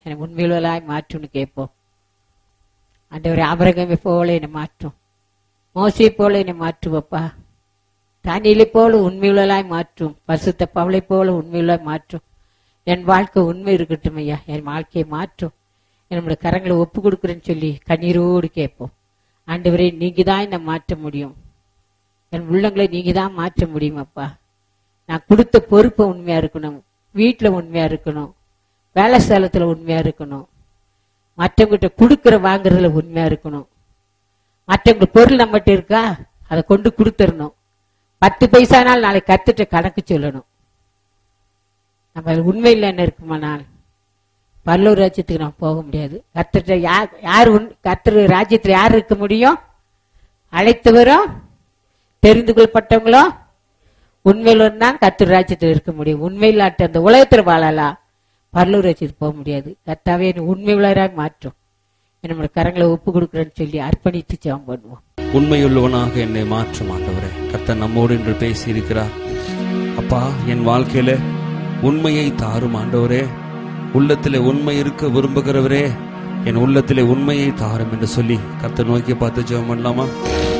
என்னை உண்மையுள்ளவளாய் மாற்றும்னு கேட்போம் ஆண்டவரே அபரகமை போல என்னை மாற்றும் மோசை போல என்னை மாற்றுவப்பா தானியலை போல உண்மையுள்ளலாய் மாற்றும் பசுத்த பவளை போல உண்மையுள்ளாய் மாற்றும் என் வாழ்க்கை உண்மை இருக்கட்டும் ஐயா என் வாழ்க்கையை மாற்றும் என்னோட கரங்களை ஒப்பு கொடுக்குறேன்னு சொல்லி கண்ணீரோடு கேட்போம் ஆண்டவரே நீங்க தான் என்னை மாற்ற முடியும் என் உள்ளங்களை நீங்க தான் மாற்ற முடியும் அப்பா நான் கொடுத்த பொறுப்பை உண்மையா இருக்கணும் வீட்டுல உண்மையா இருக்கணும் வேலை ஸ்தலத்துல உண்மையா இருக்கணும் மற்றவங்கிட்ட கொடுக்கற வாங்குறதுல உண்மையா இருக்கணும் மற்றவங்க பொருள் நம்மகிட்ட இருக்கா அதை கொண்டு கொடுத்துடணும் பத்து பைசானால் நாளைக்கு கத்துட்ட கணக்கு சொல்லணும் நம்ம உண்மையில் என்ன இருக்குமானால் பல்லூர் ராஜ்யத்துக்கு நம்ம போக முடியாது கத்துட்ட யார் யார் உண் கத்துற ராஜ்யத்துல யார் இருக்க முடியும் அழைத்தவரும் தெரிந்து கொள்ளப்பட்டவங்களும் உண்மையில் தான் கத்தர் ராஜ்யத்தில் இருக்க முடியும் உண்மையிலாட்ட அந்த உலகத்தில் வாழலாம் பல்லூர் ராஜ்யத்துக்கு போக முடியாது கத்தாவே என்னை உண்மை உள்ளவராக மாற்றும் நம்மளோட கரங்களை ஒப்பு கொடுக்குறேன்னு சொல்லி அர்ப்பணித்து ஜெபம் பண்ணுவோம் உண்மையுள்ளவனாக என்னை மாற்றும் ஆண்டவரே கர்த்தர் நம்மோடு என்று பேசி இருக்கிறார் அப்பா என் வாழ்க்கையில உண்மையை தாரும் ஆண்டவரே உள்ளத்திலே உண்மை இருக்க விரும்புகிறவரே என் உள்ளத்திலே உண்மையை தாரும் என்று சொல்லி கர்த்தர் நோக்கி பார்த்து ஜெபம் பண்ணலாமா